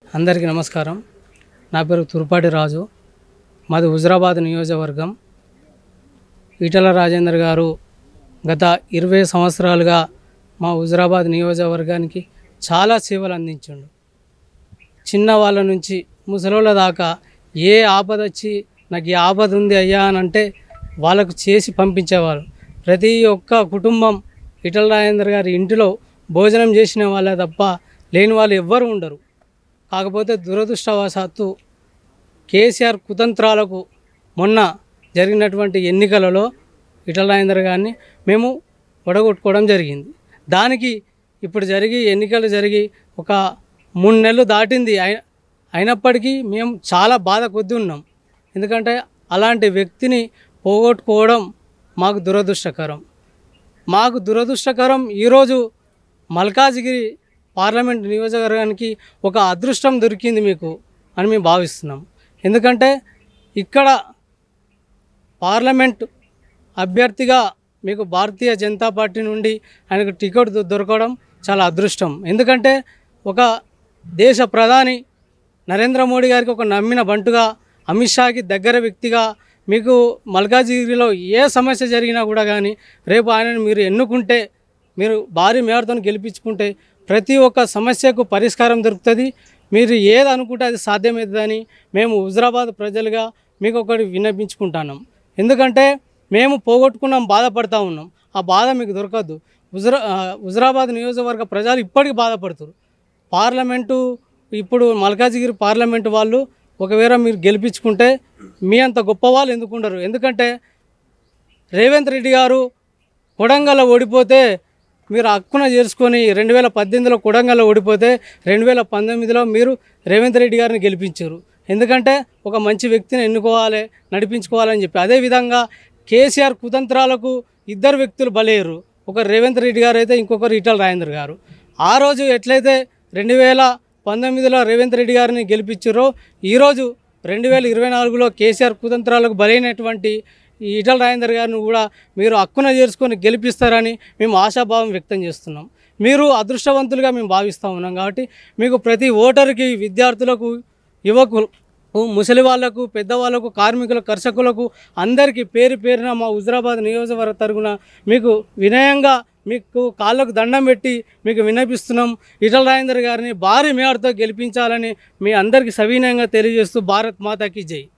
అందరికీ నమస్కారం నా పేరు తుర్పాటి రాజు మాది హుజరాబాద్ నియోజకవర్గం ఈటల రాజేందర్ గారు గత ఇరవై సంవత్సరాలుగా మా హుజరాబాద్ నియోజకవర్గానికి చాలా సేవలు అందించిండు చిన్న వాళ్ళ నుంచి ముసలోళ్ళ దాకా ఏ ఆపద వచ్చి నాకు ఈ ఆపద ఉంది అయ్యా అని అంటే వాళ్ళకు చేసి పంపించేవారు ప్రతి ఒక్క కుటుంబం ఇటల రాజేందర్ గారి ఇంటిలో భోజనం చేసిన వాళ్ళే తప్ప లేని వాళ్ళు ఎవ్వరు ఉండరు కాకపోతే దురదృష్టవశాత్తు కేసీఆర్ కుతంత్రాలకు మొన్న జరిగినటువంటి ఎన్నికలలో ఇటల రాజేందర్ గారిని మేము ఒడగొట్టుకోవడం జరిగింది దానికి ఇప్పుడు జరిగి ఎన్నికలు జరిగి ఒక మూడు నెలలు దాటింది అయి- అయినప్పటికీ మేము చాలా బాధ కొద్ది ఉన్నాం ఎందుకంటే అలాంటి వ్యక్తిని పోగొట్టుకోవడం మాకు దురదృష్టకరం మాకు దురదృష్టకరం ఈరోజు మల్కాజిగిరి పార్లమెంట్ నియోజకవర్గానికి ఒక అదృష్టం దొరికింది మీకు అని మేము భావిస్తున్నాం ఎందుకంటే ఇక్కడ పార్లమెంట్ అభ్యర్థిగా మీకు భారతీయ జనతా పార్టీ నుండి ఆయనకు టికెట్ దొ- దొరకడం చాలా అదృష్టం ఎందుకంటే ఒక దేశ ప్రధాని నరేంద్ర మోడీ గారికి ఒక నమ్మిన బంటుగా అమిత్ షాకి దగ్గర వ్యక్తిగా మీకు మల్కాజిగిరిలో ఏ సమస్య జరిగినా కూడా కానీ రేపు ఆయనను మీరు ఎన్నుకుంటే మీరు భారీ మేరతో గెలిపించుకుంటే ప్రతి ఒక్క సమస్యకు పరిష్కారం దొరుకుతుంది మీరు ఏది అనుకుంటే అది సాధ్యమవుతుందని మేము హుజరాబాద్ ప్రజలుగా మీకు ఒకటి విన్నపించుకుంటున్నాం ఎందుకంటే మేము పోగొట్టుకున్నాం బాధపడతా ఉన్నాం ఆ బాధ మీకు దొరకద్దు హుజరా ఆ, హుజరాబాద్ నియోజకవర్గ ప్రజలు ఇప్పటికీ బాధపడుతారు పార్లమెంటు ఇప్పుడు మల్కాజిగిరి పార్లమెంటు వాళ్ళు ఒకవేళ మీరు గెలిపించుకుంటే మీ అంత గొప్ప వాళ్ళు ఎందుకు ఉండరు ఎందుకంటే రేవంత్ రెడ్డి గారు కొడంగల్లో ఓడిపోతే మీరు హక్కున చేర్చుకొని రెండు వేల పద్దెనిమిదిలో కొడంగల్లో ఓడిపోతే రెండు వేల పంతొమ్మిదిలో మీరు రేవంత్ రెడ్డి గారిని గెలిపించారు ఎందుకంటే ఒక మంచి వ్యక్తిని ఎన్నుకోవాలి నడిపించుకోవాలని చెప్పి అదేవిధంగా కేసీఆర్ కుతంత్రాలకు ఇద్దరు వ్యక్తులు బలయ్యారు ఒకరు రేవంత్ రెడ్డి గారు అయితే ఇంకొకరు ఈటల రాజేందర్ గారు ఆ రోజు ఎట్లయితే రెండు వేల పంతొమ్మిదిలో రేవంత్ రెడ్డి గారిని గెలిపించారో ఈరోజు రెండు వేల ఇరవై నాలుగులో కేసీఆర్ కుతంత్రాలకు బలైనటువంటి ఈ ఈటల రాజేందర్ గారిని కూడా మీరు హక్కున చేర్చుకొని గెలిపిస్తారని మేము ఆశాభావం వ్యక్తం చేస్తున్నాం మీరు అదృష్టవంతులుగా మేము భావిస్తూ ఉన్నాం కాబట్టి మీకు ప్రతి ఓటరుకి విద్యార్థులకు యువకులు ముసలి వాళ్లకు పెద్దవాళ్లకు కార్మికులకు కర్షకులకు అందరికీ పేరు పేరున మా హుజరాబాద్ నియోజకవర్గ తరగున మీకు వినయంగా మీకు కాళ్ళకు దండం పెట్టి మీకు విన్నపిస్తున్నాం ఇటల రాజేందర్ గారిని భారీ మేడతో గెలిపించాలని మీ అందరికీ సవినయంగా తెలియజేస్తూ భారత్ మాతాకి జై